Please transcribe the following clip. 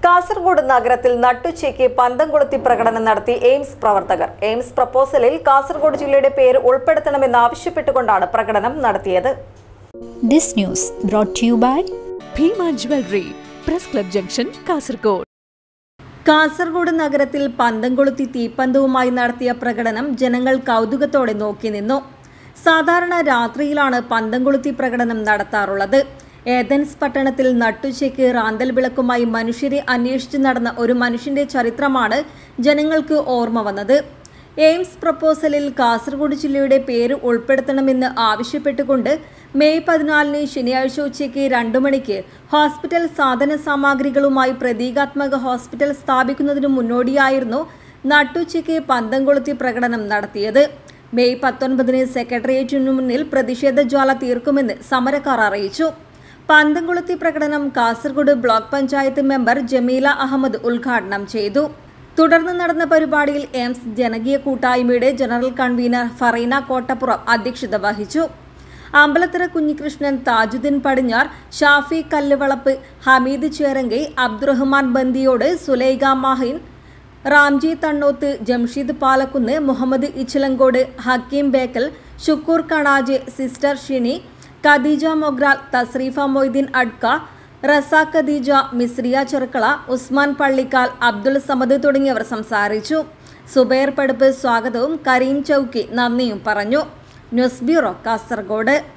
കാസർഗോഡ് നഗരത്തിൽ നട്ടുച്ചയ്ക്ക് പന്തം കൊളുത്തി പ്രകടനം നടത്തി എയിംസ് പ്രവർത്തകർ എയിംസ് പ്രപ്പോസലിൽ കാസർഗോഡ് ജില്ലയുടെ പേര് ഉൾപ്പെടുത്തണമെന്നാവശ്യപ്പെട്ടുകൊണ്ടാണ് പ്രകടനം നടത്തിയത് This news brought to you by Bhima jewellery press club junction Kasaragod Kasaragod നഗരത്തിൽ പന്തം കൊളുത്തി തീപ്പന്തവുമായി നടത്തിയ പ്രകടനം ജനങ്ങൾ കൗതുകത്തോടെ നോക്കി നിന്നു സാധാരണ രാത്രിയിലാണ് പന്തം കൊളുത്തി പ്രകടനം നടത്താറുള്ളത് ഏതൻസ് പട്ടണത്തിൽ നട്ടുച്ചയ്ക്ക് റാന്തൽ വിളക്കുമായി മനുഷ്യരെ അന്വേഷിച്ചു നടന്ന ഒരു മനുഷ്യന്റെ ചരിത്രമാണ് ജനങ്ങൾക്ക് ഓർമ്മ വന്നത് എയിംസ് പ്രപ്പോസലിൽ കാസർഗോഡ് ജില്ലയുടെ പേര് ഉൾപ്പെടുത്തണമെന്ന് ആവശ്യപ്പെട്ടുകൊണ്ട് മെയ് പതിനാലിന് ശനിയാഴ്ച ഉച്ചയ്ക്ക് രണ്ടു മണിക്ക് ഹോസ്പിറ്റൽ സാധന സാമഗ്രികളുമായി പ്രതീകാത്മക ഹോസ്പിറ്റൽ സ്ഥാപിക്കുന്നതിനു മുന്നോടിയായിരുന്നു നട്ടുച്ചയ്ക്ക് പന്തം കൊളുത്തി പ്രകടനം നടത്തിയത് മെയ് പത്തൊൻപതിന് സെക്രട്ടേറിയറ്റിനു മുന്നിൽ പ്രതിഷേധ ജ്വാല തീർക്കുമെന്ന് സമരക്കാർ അറിയിച്ചു പന്തം കൊളുത്തി പ്രകടനം കാസർഗോഡ് ബ്ലോക്ക് പഞ്ചായത്ത് മെമ്പർ ജമീല അഹമ്മദ് ഉദ്ഘാടനം ചെയ്തു തുടർന്ന് നടന്ന പരിപാടിയിൽ എയിംസ് ജനകീയ കൂട്ടായ്മയുടെ ജനറൽ കൺവീനർ ഫറീന കോട്ടപ്പുറം അധ്യക്ഷത വഹിച്ചു അമ്പലത്തറ കുഞ്ഞികൃഷ്ണൻ താജുദ്ദീൻ പടിഞ്ഞാർ ഷാഫി കല്ലുവളപ്പ് ഹമീദ് ചേരങ്കൈ അബ്ദുറഹ്മാൻ ബന്ദിയോട് സുലൈഖ മാഹിൻ റാംജി തണ്ണോത്ത് ജംഷീദ് പാലക്കുന്ന് മുഹമ്മദ് ഇച്ചിലങ്കോട് ഹക്കീം ബേക്കൽ ഷുക്കൂർ കണാജ് സിസ്റ്റർ ഷിനി ഖദീജ മൊഗ്രാൽ തസ്രീഫ മൊയ്തീൻ അഡ്ക റസ ഖദീജ മിസ്രിയ ചെറുക്കള ഉസ്മാൻ പള്ളിക്കാൽ അബ്ദുൾ സമദ് തുടങ്ങിയവർ സംസാരിച്ചു സുബൈർ പടുപ്പ് സ്വാഗതവും കരീം ചൌക്കി നന്ദിയും പറഞ്ഞു ന്യൂസ് ബ്യൂറോ കാസർഗോഡ്